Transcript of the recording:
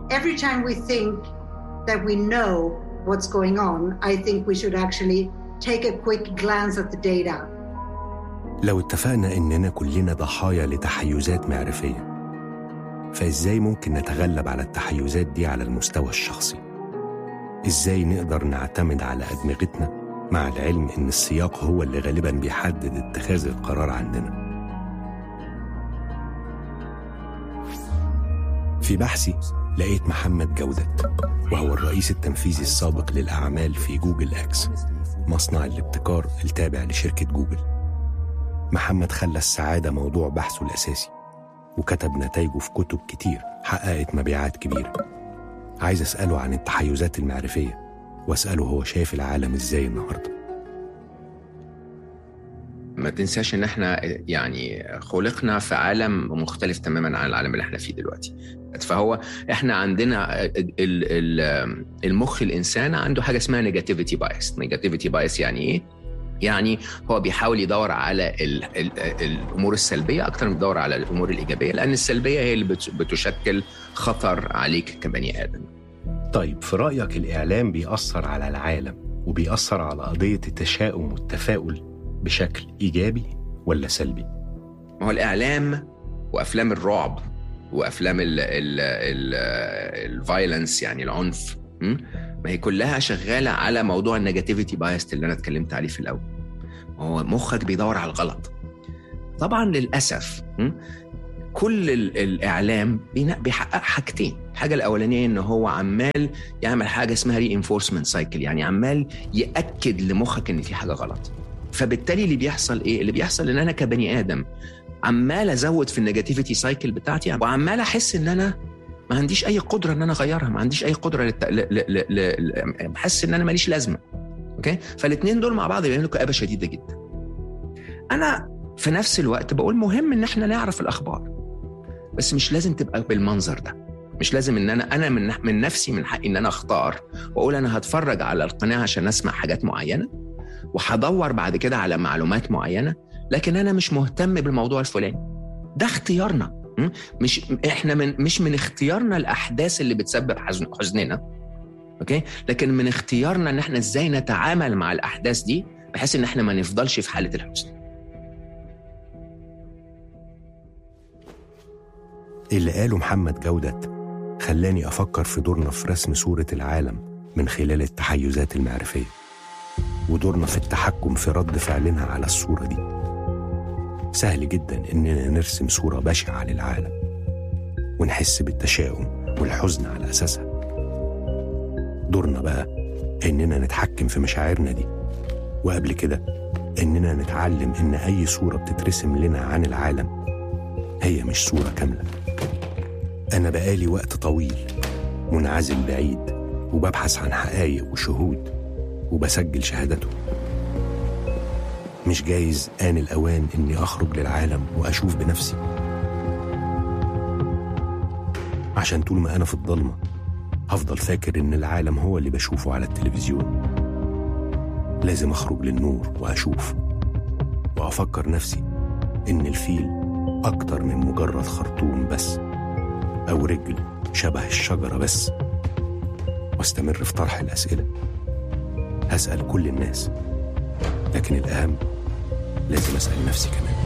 every time we think that we know what's going on, I think we should actually take a quick glance at the data. لو اتفقنا إننا كلنا ضحايا لتحيزات معرفية فإزاي ممكن نتغلب على التحيزات دي على المستوى الشخصي؟ إزاي نقدر نعتمد على أدمغتنا مع العلم إن السياق هو اللي غالبا بيحدد اتخاذ القرار عندنا؟ في بحثي لقيت محمد جودت وهو الرئيس التنفيذي السابق للأعمال في جوجل أكس مصنع الابتكار التابع لشركة جوجل محمد خلى السعادة موضوع بحثه الأساسي وكتب نتائجه في كتب كتير حققت مبيعات كبيرة عايز أسأله عن التحيزات المعرفية وأسأله هو شايف العالم إزاي النهاردة ما تنساش ان احنا يعني خلقنا في عالم مختلف تماما عن العالم اللي احنا فيه دلوقتي فهو احنا عندنا ال- ال- المخ الانسان عنده حاجه اسمها نيجاتيفيتي بايس نيجاتيفيتي بايس يعني ايه يعني هو بيحاول يدور على ال ال الامور السلبيه اكتر من يدور على الامور الايجابيه لان السلبيه هي اللي بت- بتشكل خطر عليك كبني ادم طيب في رأيك الإعلام بيأثر على العالم وبيأثر على قضية التشاؤم والتفاؤل بشكل إيجابي ولا سلبي؟ ما هو الاعلام وافلام الرعب وافلام ال ال ال الفايلنس يعني العنف م? ما هي كلها شغاله على موضوع النيجاتيفيتي بايست اللي انا اتكلمت عليه في الاول هو مخك بيدور على الغلط طبعا للاسف م? كل ال- الاعلام بينا- بيحقق حاجتين الحاجه الاولانيه ان هو عمال يعمل حاجه اسمها ري انفورسمنت سايكل يعني عمال ياكد لمخك ان في حاجه غلط فبالتالي اللي بيحصل ايه اللي بيحصل ان انا كبني ادم عمال ازود في النيجاتيفيتي سايكل بتاعتي وعمال احس ان انا ما عنديش اي قدره ان انا اغيرها ما عنديش اي قدره للت... ل... ل... ل... ل... بحس ان انا ماليش لازمه اوكي فالاثنين دول مع بعض بيعملوا كآبه شديده جدا انا في نفس الوقت بقول مهم ان احنا نعرف الاخبار بس مش لازم تبقى بالمنظر ده مش لازم ان انا انا من من نفسي من حقي ان انا اختار واقول انا هتفرج على القناه عشان اسمع حاجات معينه وهدور بعد كده على معلومات معينه لكن انا مش مهتم بالموضوع الفلاني ده اختيارنا م? مش احنا من مش من اختيارنا الاحداث اللي بتسبب حزن حزننا اوكي لكن من اختيارنا ان احنا ازاي نتعامل مع الاحداث دي بحيث ان احنا ما نفضلش في حاله الحزن اللي قاله محمد جودت خلاني أفكر في دورنا في رسم صورة العالم من خلال التحيزات المعرفية ودورنا في التحكم في رد فعلنا على الصورة دي سهل جدا إننا نرسم صورة بشعة للعالم ونحس بالتشاؤم والحزن على أساسها دورنا بقى إننا نتحكم في مشاعرنا دي وقبل كده إننا نتعلم إن أي صورة بتترسم لنا عن العالم هي مش صورة كاملة أنا بقالي وقت طويل منعزل بعيد وببحث عن حقايق وشهود وبسجل شهادتهم مش جايز آن الأوان إني أخرج للعالم وأشوف بنفسي عشان طول ما أنا في الضلمة هفضل فاكر إن العالم هو اللي بشوفه على التلفزيون لازم أخرج للنور وأشوف وأفكر نفسي إن الفيل أكتر من مجرد خرطوم بس أو رجل شبه الشجرة بس واستمر في طرح الأسئلة هسأل كل الناس لكن الأهم لازم أسأل نفسي كمان